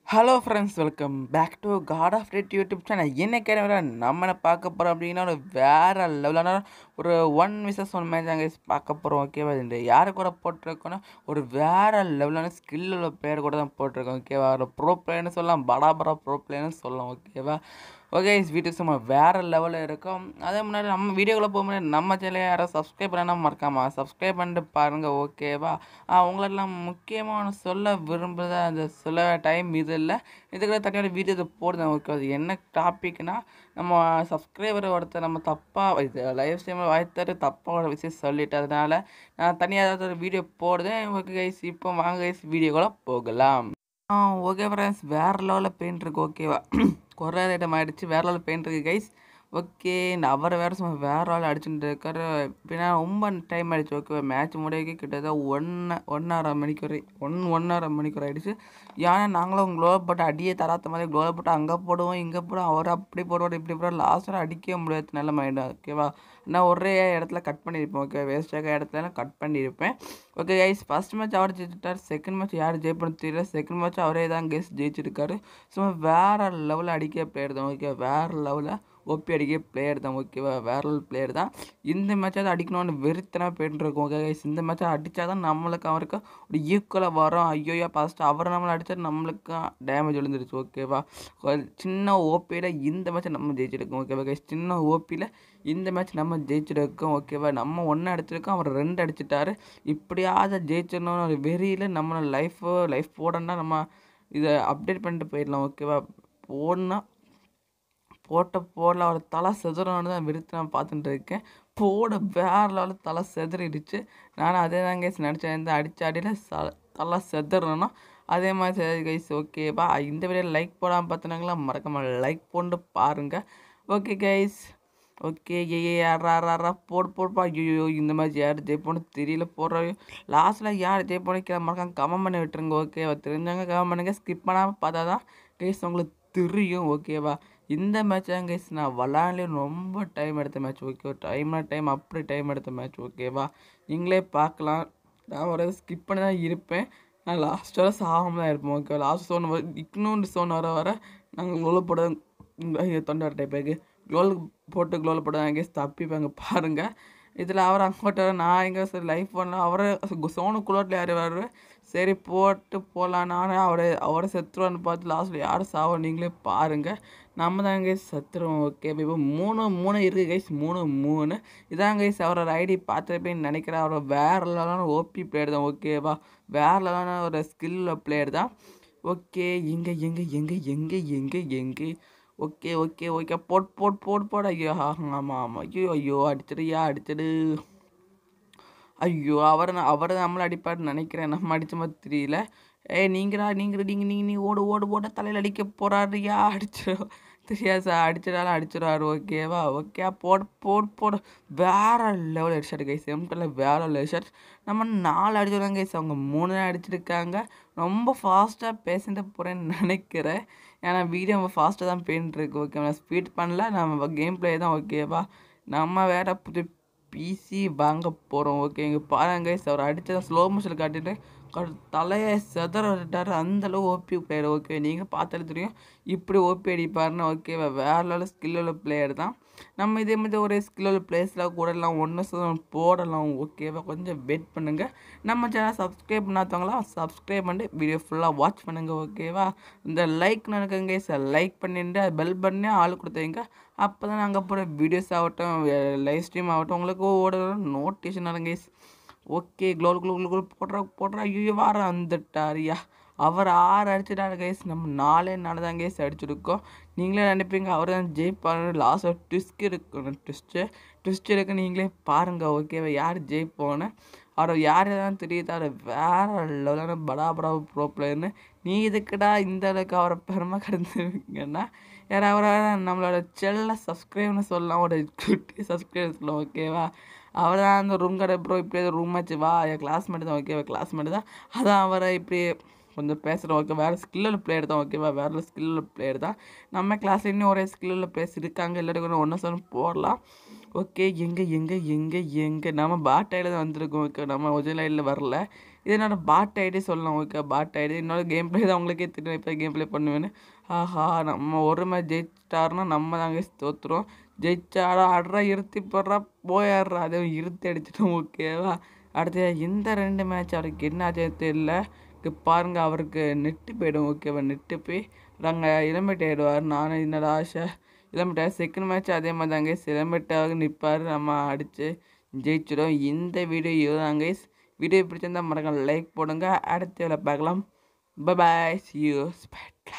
hello friends welcome back to God of Red YouTube channel என்ன கேட்க நம்ம என்ன பார்க்க போகிறோம் அப்படின்னா ஒரு வேறு லெவலான ஒரு ஒன் விசஸ் ஒன் மேட்ச் அங்கே பார்க்க போகிறோம் ஓகேவா இந்த யார் கூட போட்டிருக்கோன்னா ஒரு வேறு லெவலான ஸ்கில் உள்ள பேர் கூட தான் போட்டிருக்கோம் ஓகேவா ஒரு ப்ரோ பிளேயர்னு சொல்லலாம் படா படா ப்ரோ பிளேயர்னு சொல்லலாம் ஓகேவா ஓகே வீடியோ சும்மா வேறு லெவலில் இருக்கும் அதே முன்னாடி நம்ம வீடியோக்குள்ளே போக முடியாது நம்ம சேனலை யாரும் சப்ஸ்கிரைப் பண்ணால் மறக்காம சப்ஸ்கிரைப் பண்ணிட்டு பாருங்கள் ஓகேவா உங்களெல்லாம் முக்கியமான சொல்ல விரும்புகிற அந்த சொல்ல டைம் இது இல்லை இதுக்குள்ள தனியாக வீடியோ இது போடுறேன் ஓகே அது என்ன டாபிக்னா நம்ம சப்ஸ்கிரைபர் ஒருத்தர் நம்ம தப்பாக இது லைவ் ஸ்ட்ரீமில் வாய்த்தாரு தப்பாக ஒரு விஷயம் சொல்லிட்டு அதனால நான் தனியாக ஏதாவது ஒரு வீடியோ போடுறேன் ஓகே கைஸ் இப்போ வாங்க கைஸ் வீடியோக்குள்ளே போகலாம் ஆ ஓகே ஃப்ரெண்ட்ஸ் வேறு லெவலில் பெயிண்ட் இருக்கு ஓகேவா குறை ஐட்டம் ஆகிடுச்சு வேறு லெவலில் பெயிண்ட் இருக்கு கைஸ் ஓகே இந்த அவரை வேறு சும்மா வேறு ஆள் அடிச்சுட்டு இருக்காரு பின்னா ரொம்ப டைம் ஆகிடுச்சு ஓகேவா மேட்ச் முடியக்கு கிட்டத்தட்ட ஒன்று ஒன்றரை மணிக்கு வரை ஒன் ஒன்றரை மணிக்கு வரை ஆகிடுச்சு ஏன்னா நாங்களும் க்ளோவ் போட்டு அடியே தராத்த மாதிரி க்ளோவ் போட்டு அங்கே போடுவோம் இங்கே போடுவோம் அவர் அப்படி போடுவார் இப்படி போடுவார் லாஸ்ட்டாக அடிக்கவே முடியாது நல்ல மைண்டு ஓகேவா நான் ஒரே இடத்துல கட் பண்ணியிருப்பேன் ஓகே வேஸ்ட்டாக இடத்துல கட் பண்ணியிருப்பேன் ஓகே கைஸ் ஃபஸ்ட் மேட்ச் அவர் ஜெயிச்சிட்டார் செகண்ட் மேட்ச் யார் ஜெயிப்பணும் தெரியல செகண்ட் மேட்ச் அவரே தான் கெஸ் ஜெயிச்சிருக்காரு சும்மா வேறு லெவலில் அடிக்க பிளேயர் தான் ஓகே வேறு லெவலில் ஓபி அடிக்க பிளேயர் தான் ஓகேவா வேற லெவல் பிளேயர் தான் இந்த மேட்சாவது அடிக்கணும்னு வெறித்தனமாக போயிட்டு இருக்கோம் ஓகே கைஸ் இந்த மேட்சை அடித்தா தான் நம்மளுக்கு அவருக்கு ஒரு ஈக்குவலாக வரும் ஐயோயா ஃபஸ்ட்டு அவர் நம்மளை அடித்தா நம்மளுக்கு டேமேஜ் விழுந்துருச்சு ஓகேவா சின்ன ஓபியில் இந்த மேட்சை நம்ம ஜெயிச்சிருக்கோம் ஓகேவா கைஸ் சின்ன ஓபியில் இந்த மேட்ச் நம்ம ஜெயிச்சிருக்கோம் ஓகேவா நம்ம ஒன்று அடிச்சிருக்கோம் அவர் ரெண்டு அடிச்சிட்டாரு இப்படியாவது ஜெயிச்சிடணும்னு ஒரு வெறியில் நம்ம லைஃப் லைஃப் போடணும்னா நம்ம இதை அப்டேட் பண்ணிட்டு போயிடலாம் ஓகேவா போடணும் போட்ட போடல அவர் தலை செதுறணும்னு தான் விருத்து நான் பார்த்துட்டு இருக்கேன் போட வேறு லெவலில் தலை செதறிடுச்சு நானும் அதே தான் கைஸ் நினச்சேன் இந்த அடித்த அடியில் ச தலை செதறணும் அதே மாதிரி சரி கைஸ் ஓகேவா இந்த வீடியோ லைக் போடாமல் பார்த்தினாங்களா மறக்காம லைக் போட்டு பாருங்கள் ஓகே கைஸ் ஓகே ஏ யாரா போடு போடுப்பா ஐயோ இந்த மாதிரி யார் ஜெயிப்போன்னு தெரியல போடுறாயோ லாஸ்ட்டில் யார் ஜெயிப்போன்னு கீழே மறக்காம கமெண்ட் பண்ணி விட்டுருங்க ஓகேவா தெரிஞ்சவங்க கமெண்ட் பண்ணுங்க ஸ்கிப் பண்ணாமல் பார்த்தா தான் கைஸ் உங்களுக்கு தெரியும் ஓகேவா இந்த மேட்ச் தான் கைஸ் நான் விளாண்டே ரொம்ப டைம் எடுத்த மேட்ச் ஓகே டைம்னா டைம் அப்படி டைம் எடுத்த மேட்ச் ஓகேவா நீங்களே பார்க்கலாம் நான் ஒரு ஸ்கிப் பண்ணி தான் இருப்பேன் நான் லாஸ்ட் வர சாகாமல் தான் இருப்போம் ஓகே லாஸ்ட் சோன் வர இன்னொன்று சோன் வர வர நாங்கள் குளோ போட தொண்டை டைப்பாக்கு க்ளோல் போட்டு க்ளோவில் போட்டு தான் எங்கேயும் தப்பிப்பாங்க பாருங்கள் இதில் அவர் அங்கோட்ட நான் எங்கே சரி லைஃப் பண்ணலாம் அவரை சோனு குளோட்டில் யார் வருவார் சரி போட்டு போகலாம் நானே அவரை அவரை செத்துருவான்னு பார்த்து லாஸ்ட்டில் யார் சாவோம் நீங்களே பாருங்கள் நம்ம தான் கைஸ் செத்துருவோம் ஓகே இப்போ மூணு மூணு இருக்குது கைஸ் மூணு மூணு இதான் கைஸ் அவரோட ஐடி பார்த்துருப்பேன்னு நினைக்கிறேன் அவரோட வேறு லெவலான ஓபி பிளேயர் தான் ஓகேவா வேறு லெவலான ஒரு ஸ்கில் பிளேயர் தான் ஓகே எங்கே எங்கே எங்கே எங்கே எங்கே எங்கே okay okay okay bot bot bot bot ஐயோ ஆமாம் ஆமாம் ஐயோ ஐயோ அடிச்சிடுயா அடிச்சிடு ஐயோ அவர் அவர் நம்மளை அடிப்பார்னு நினைக்கிறேன் நம்ம அடித்த மாதிரி தெரியல ஏ நீங்கடா நீங்கள் நீங்கள் நீங்கள் நீ ஓடு ஓடு ஓட தலையில் அடிக்க போகிறாருயா அடிச்சிடும் தெரியாது சார் அடிச்சிடாலும் அடிச்சிடுவார் ஓகேவா ஓகே போடு போடு போடு வேறு லெவல் ஹெட்ஷாட் கைஸ் எம்டில் வேறு லெவல் ஹெட்ஷாட் நம்ம நாலு அடிச்சிடுவாங்க கைஸ் அவங்க மூணு தான் அடிச்சிருக்காங்க ரொம்ப ஃபாஸ்ட்டாக பேசிட்டு போகிறேன்னு நினைக்கிறேன் ஏன்னா வீடியோ நம்ம ஃபாஸ்ட்டாக தான் போயின்ட்டுருக்கு ஓகே நான் ஸ்பீட் பண்ணல நம்ம கேம் பிளே தான் ஓகேவா நம்ம வேறு புது பிசி வாங்க போகிறோம் ஓகே இங்கே பாருங்க அவர் அடித்ததை ஸ்லோ மோஷன் காட்டிட்டு தலையை செதற விட்டார் அந்தளவு ஓபி பிளேயர் ஓகே நீங்கள் பார்த்தாலே தெரியும் இப்படி ஓபி அடிப்பாருன்னு ஓகேவா வேறு லெவலில் ஸ்கில் உள்ள பிளேயர் தான் நம்ம இதே மாதிரி ஒரு ஸ்கில் உள்ள பிளேஸில் கூடலாம் ஒன்று போடலாம் ஓகேவா கொஞ்சம் வெயிட் பண்ணுங்கள் நம்ம சேனல் சப்ஸ்கிரைப் பண்ணாதவங்களாம் சப்ஸ்கிரைப் பண்ணிட்டு வீடியோ ஃபுல்லாக வாட்ச் பண்ணுங்கள் ஓகேவா இந்த லைக் நடக்குங்க சார் லைக் பண்ணிட்டு பெல் பண்ணி ஆள் கொடுத்தீங்க அப்போ தான் நாங்கள் போகிற வீடியோஸ் ஆகட்டும் லைவ் ஸ்ட்ரீம் ஆகட்டும் உங்களுக்கு ஓட நோட்டிஃபிகேஷன் நடங்க ஓகே க்ளோல் க்ளோ க்ளோ போடுறா போடுறா ஐயோ வார வந்துட்டாரியா அவர் ஆறு அடிச்சிட்டாரு கைஸ் நம்ம நாலே நாலு தான் கைஸ் அடிச்சிருக்கோம் நீங்களே நினைப்பீங்க அவர் தான் ஜெயிப்பாரு லாஸ்ட்டாக ட்விஸ்க் இருக்கு ட்விஸ்ட்டு ட்விஸ்ட் இருக்கு நீங்களே பாருங்கள் ஓகேவா யார் ஜெயிப்போன்னு அவர் யார் தான் தெரியுது அவர் வேறு லெவலான படா படா ப்ரோ பிளேயர்னு நீ இதுக்குடா இந்த அளவுக்கு அவரை பெருமை கிடந்துருங்கன்னா யார் அவரை நம்மளோட செல்ல சப்ஸ்கிரைப்னு சொல்லலாம் ஒரு குட்டி சப்ஸ்கிரைப் சொல்லலாம் ஓகேவா அவர் தான் அந்த ரூம் கடை ப்ரோ இப்படி ரூம் ஆச்சு வா என் கிளாஸ்மேட் தான் ஓகேவா கிளாஸ்மேட் தான் அதான் அவரை இப்படி கொஞ்சம் பேசுகிறோம் ஓகே வேறு ஸ்கில்லுள்ள பிளேயர் தான் ஓகேவா வேறு ஸ்கில்லுள்ள பிளேயர் தான் நம்ம கிளாஸில் இன்னும் ஒரே ஸ்கில்லுள்ள பிளேயர்ஸ் இருக்காங்க எல்லாருக்கும் ஒன்று சொல்லி போடலாம் ஓகே எங்கே எங்கே எங்கே எங்கே நம்ம பாட்டையில் தான் வந்திருக்கோம் ஓகே நம்ம ஒஜிலையில் வரல இது என்னோட பாட் ஐடி சொல்லலாம் ஓகே பாட் ஐடி என்னோட கேம் ப்ளே தான் உங்களுக்கே தெரியும் இப்போ கேம் ப்ளே பண்ணுவேன்னு ஆஹா நம்ம ஒரு மேட்ச் ஜெயிச்சிட்டாருன்னா நம்ம தாங்க தோற்றுறோம் ஜெயிச்சாடா ஆடுறா இருத்தி போடுறா போயாடுறா அதே இருத்தி அடிச்சிட்டோம் ஓகேவா அடுத்து இந்த ரெண்டு மேட்ச் அவருக்கு என்ன ஆச்சு தெரியல இங்கே பாருங்கள் அவருக்கு நெட்டு போயிடும் ஓகேவா நெட்டு போய் நாங்கள் இளம்பெட்டி ஆகிடுவார் நானும் என்னோட ஆசை இளம்பெட்டா செகண்ட் மேட்ச் அதே மாதிரி தாங்க இளம்பெட்டாக நிற்பார் நம்ம அடித்து ஜெயிச்சிடும் இந்த வீடியோ இதுதாங்க வீடியோ பிடிச்சிருந்தா மறக்காம லைக் போடுங்க அடுத்த வேலை பார்க்கலாம் பாய் சி யூ ஸ்பெட்